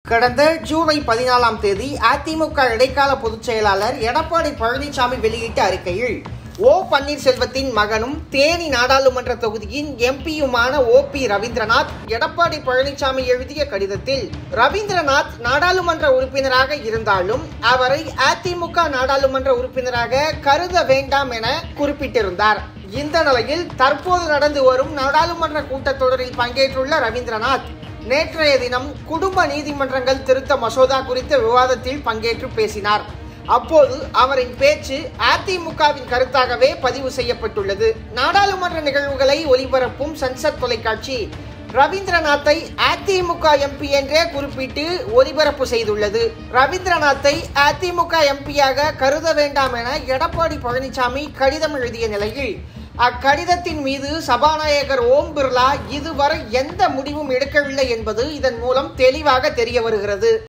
கடந்த ஜூலை பதினாலாம் தேதி அதிமுக இடைக்கால பொதுச் செயலாளர் எடப்பாடி பழனிசாமி வெளியிட்ட அறிக்கையில் ஓ பன்னீர்செல்வத்தின் மகனும் தேனி நாடாளுமன்ற தொகுதியின் எம்பியுமான ஓ பி ரவீந்திரநாத் எடப்பாடி பழனிசாமி எழுதிய கடிதத்தில் ரவீந்திரநாத் நாடாளுமன்ற உறுப்பினராக இருந்தாலும் அவரை அதிமுக நாடாளுமன்ற உறுப்பினராக கருத வேண்டாம் என குறிப்பிட்டிருந்தார் இந்த நிலையில் தற்போது நடந்து வரும் நாடாளுமன்ற கூட்டத்தொடரில் பங்கேற்றுள்ள ரவீந்திரநாத் நேற்றைய தினம் குடும்ப நீதிமன்றங்கள் திருத்த மசோதா குறித்த விவாதத்தில் பங்கேற்று பேசினார் அப்போது அவரின் பேச்சு அதிமுகவின் கருத்தாகவே பதிவு செய்யப்பட்டுள்ளது நாடாளுமன்ற நிகழ்வுகளை ஒளிபரப்பும் சன்சத் தொலைக்காட்சி ரவீந்திரநாத்தை அதிமுக எம்பி என்றே குறிப்பிட்டு ஒலிபரப்பு செய்துள்ளது ரவீந்திரநாத்தை அதிமுக எம்பியாக கருத வேண்டாம் என எடப்பாடி பழனிசாமி கடிதம் எழுதிய நிலையில் அக்கடிதத்தின் மீது சபாநாயகர் ஓம் பிர்லா இதுவரை எந்த முடிவும் எடுக்கவில்லை என்பது இதன் மூலம் தெளிவாக தெரிய வருகிறது